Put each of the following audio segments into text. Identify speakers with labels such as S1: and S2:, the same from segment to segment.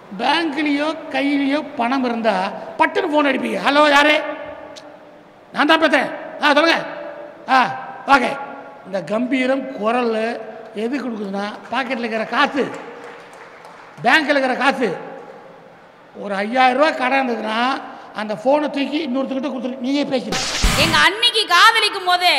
S1: பேங்க்லேயோ கையிலையோ பணம் இருந்தால் பட்டுன்னு ஃபோன் அடிப்பீங்க ஹலோ யாரு நான் தான் பேசுகிறேன் ஆ சொல்லுங்க ஆ ஓகே இந்த கம்பீரம் குரல் எது கொடுக்குதுன்னா பாக்கெட்டில் இருக்கிற காசு பேங்க்கில் இருக்கிற காசு ஒரு ஐயாயிரம் ரூபாய் கடன் இருந்ததுன்னா அந்த ஃபோனை தூக்கி இன்னொருத்தர்கிட்ட கொடுத்துரு நீங்கள் பேசுங்க
S2: எங்க அன்னைக்கு காதலிக்கும் போதே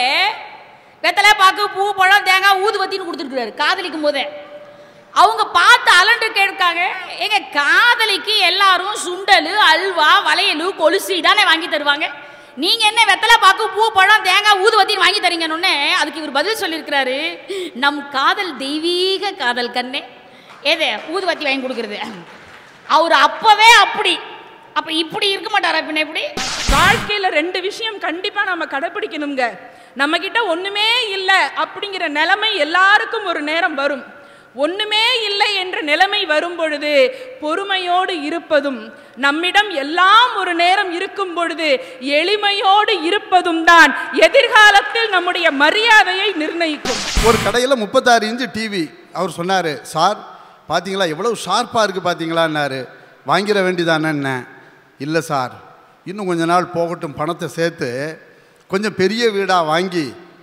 S2: வெத்தலை பாக்கு பூ பழம் தேங்காய் ஊதுபத்தின்னு கொடுத்துருக்காரு காதலிக்கும் போதே அவங்க பார்த்து அலண்டு கேட்காங்க எங்க காதலிக்கு எல்லாரும் சுண்டல் அல்வா வளையலு கொலுசு இதானே வாங்கி தருவாங்க நீங்க என்ன வெத்தலை பாக்கு பூ பழம் தேங்காய் ஊதுபத்தின்னு வாங்கி தரீங்கன்னு அதுக்கு இவர் பதில் சொல்லியிருக்கிறாரு நம் காதல் தெய்வீக காதல் கண்ணே ஏதே ஊதுபத்தி வாங்கி கொடுக்கறது அவர் அப்பவே அப்படி அப்ப இப்படி இருக்க மாட்டாரா பின்ன இப்படி
S3: வாழ்க்கையில ரெண்டு விஷயம் கண்டிப்பா நாம கடைபிடிக்கணுங்க நம்ம கிட்ட ஒண்ணுமே இல்ல அப்படிங்கிற நிலைமை எல்லாருக்கும் ஒரு நேரம் வரும் ஒண்ணுமே இல்லை என்ற நிலைமை வரும் பொழுது பொறுமையோடு இருப்பதும் நம்மிடம் எல்லாம் ஒரு நேரம் இருக்கும் பொழுது எளிமையோடு இருப்பதும் தான் எதிர்காலத்தில் நம்முடைய மரியாதையை நிர்ணயிக்கும்
S4: ஒரு கடையில் முப்பத்தாறு இன்ச்சு டிவி அவர் சொன்னார் சார் பார்த்தீங்களா எவ்வளவு ஷார்ப்பாக இருக்குது பார்த்தீங்களான்னாரு வாங்கிட வேண்டியதானே இல்லை சார் இன்னும் கொஞ்ச நாள் போகட்டும் பணத்தை சேர்த்து கொஞ்சம் பெரிய வீடாக வாங்கி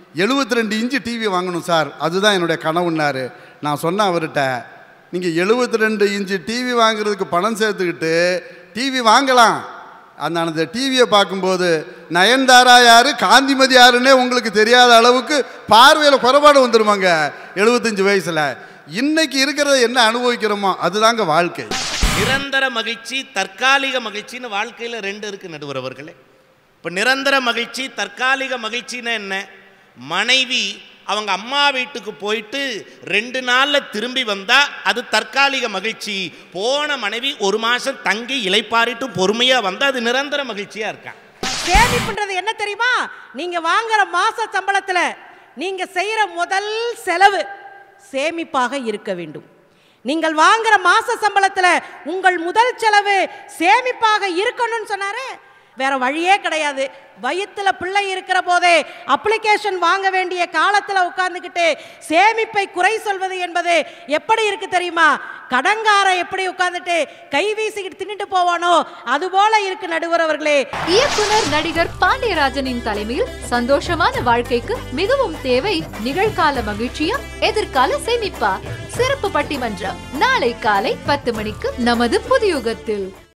S4: 72 ரெண்டு இன்ச்சு டிவி வாங்கணும் சார் அதுதான் என்னுடைய கனவுன்னாரு நான் சொன்னேன் அவர்கிட்ட நீங்கள் 72 ரெண்டு இன்ச்சு டிவி வாங்குறதுக்கு பணம் சேர்த்துக்கிட்டு டிவி வாங்கலாம் அந்த அந்த டிவியை பார்க்கும்போது நயன்தாரா யாரு காந்திமதி யாருன்னே உங்களுக்கு தெரியாத அளவுக்கு பார்வையில் குறைபாடு வந்துருமாங்க எழுபத்தஞ்சு வயசுல இன்னைக்கு இருக்கிறத என்ன அனுபவிக்கிறோமோ அதுதாங்க வாழ்க்கை
S5: நிரந்தர மகிழ்ச்சி தற்காலிக மகிழ்ச்சின்னு வாழ்க்கையில் ரெண்டு இருக்கு நடுவர் அவர்களே இப்போ நிரந்தர மகிழ்ச்சி தற்காலிக மகிழ்ச்சின்னா என்ன மனைவி அவங்க அம்மா வீட்டுக்கு போயிட்டு ரெண்டு நாளில் திரும்பி வந்தா அது தற்காலிக மகிழ்ச்சி போன மனைவி ஒரு மாதம் தங்கி இலைப்பாரிட்டு பொறுமையாக வந்தா அது நிரந்தர மகிழ்ச்சியாக இருக்கான்
S6: சேமிப்புன்றது என்ன தெரியுமா நீங்க வாங்குற மாச சம்பளத்துல நீங்க செய்யற முதல் செலவு சேமிப்பாக இருக்க வேண்டும் நீங்கள் வாங்குற மாச சம்பளத்துல உங்கள் முதல் செலவு சேமிப்பாக இருக்கணும்னு சொன்னாரு வேற வழியே கிடையாது வயித்துல பிள்ளை இருக்கிற போதே அப்ளிகேஷன் வாங்க வேண்டிய காலத்துல உட்கார்ந்துக்கிட்டு சேமிப்பை குறை சொல்வது என்பது எப்படி இருக்கு தெரியுமா கடங்கார எப்படி உட்கார்ந்துட்டு கை வீசிக்கிட்டு தின்னுட்டு போவானோ அது போல இருக்கு நடுவர் அவர்களே
S7: இயக்குனர் நடிகர் பாண்டியராஜனின் தலைமையில் சந்தோஷமான வாழ்க்கைக்கு மிகவும் தேவை நிகழ்கால மகிழ்ச்சியா எதிர்கால சேமிப்பா சிறப்பு பட்டிமன்றம் நாளை காலை பத்து மணிக்கு நமது புதியுகத்தில்